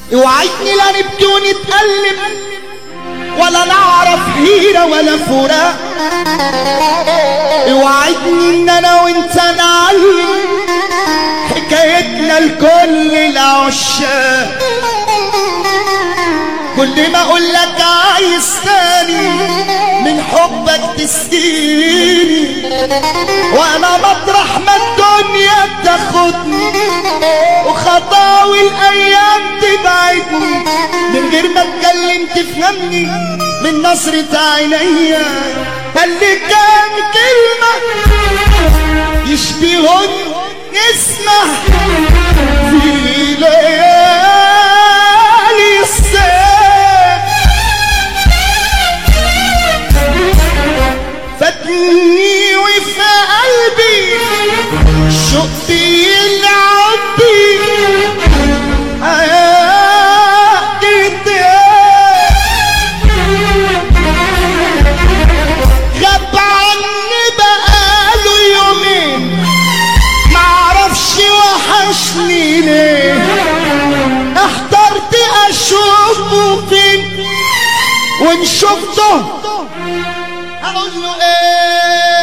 اوعدني لا نبكي ونتألم ولا نعرف حيرة ولا فراق اوعدني ان انا وانت نعلم حكايتنا لكل العشاق كل ما اقول لك عايز تاني من حبك تسقيني وانا مطرح ما الدنيا بتاخدني وخطاوي الايام تبعدني من غير ما اتكلم تفهمني من نظرة عينيا اللي كان كلمة يشبهن اسمه في ليالي الصيف فاتني وفي قلبي شوق بيلعب بي غاب عني بقاله يومين معرفش وحشني ليه احترت اشوفه فين وان شفته هقول له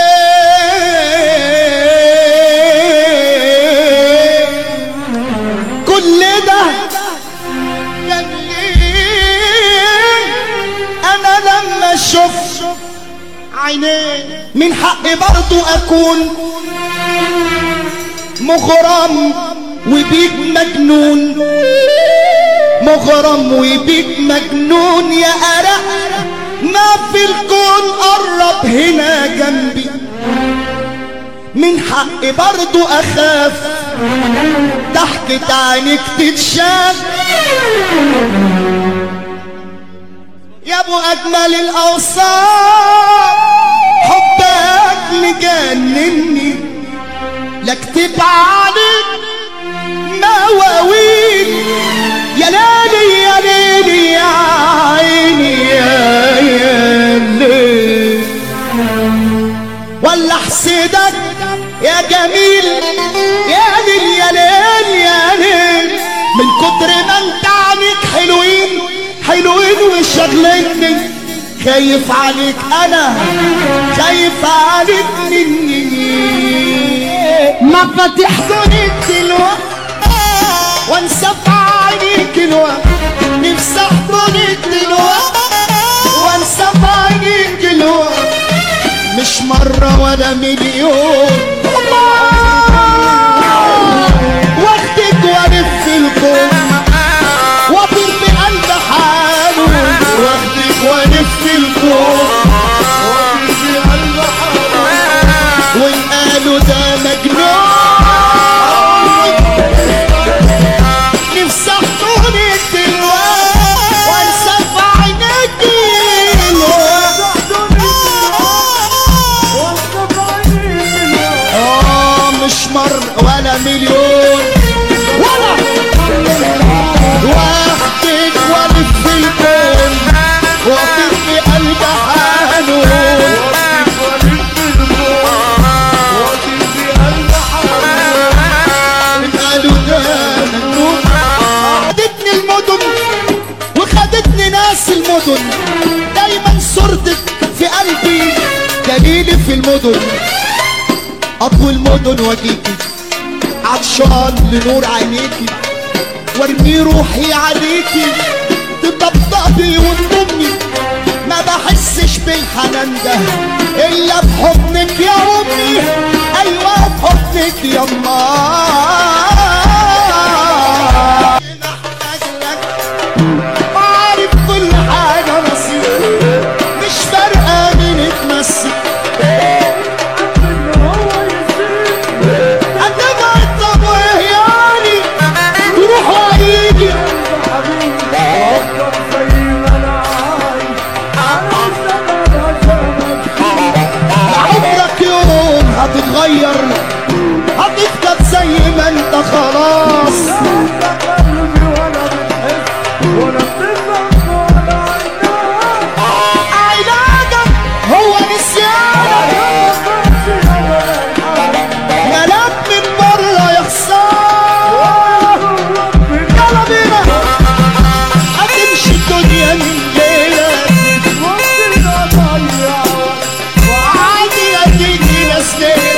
ايه كل ده كان ليه انا لما شفت عينيه من حقي برضو اكون مغرم وبيك مجنون مغرم وبيك مجنون يا أرق ما في الكون قرب هنا جنبي من حقي برضو أخاف ضحكة عينك تتشاف يا ابو اجمل الاوصاف حبك مجنني لا اكتب عليك مواويل يا ليلي يا ليلي يا عيني يا يا ليل ولا حسدك يا جميل يا ليل يا ليل يا ليل من كتر ما انت عنيك حلوين حلوين وشغلتني خايف عليك انا خايف عليك مني مفاتيح دنيا دلوقتي وانسى في عينيك الوقت نفسي احضنك دلوقتي وانسى في عينيك الوقت مش مرة ولا مليون واخدك والف الكون واطير بقلب حاله واخدك والف الكون واطير بقلب حاله وان قالوا ده مجنون نفسي احضنك دلوقتي وانسى في عينيك اه مش مر ولا مليون ولا واخدك والف الكون واطير في قلب حنون قالوا ده مجنون خدتني المدن وخدتني ناس المدن دايما صورتك في قلبي دليلي في المدن اطوي المدن واجيكي عطشان لنور عينيكي وارمي روحي عليكي تطبطبي وتضمي ما بحسش بالحنان ده الا بحضنك يا امي ايوه بحضنك يا عارف كل حاجة نصيب مش فارقة مين اتمسك أتبع طب وإيه يعني تروح ويجي عمرك يوم هتتغير هتفضل زي ما انت خلاص مسلم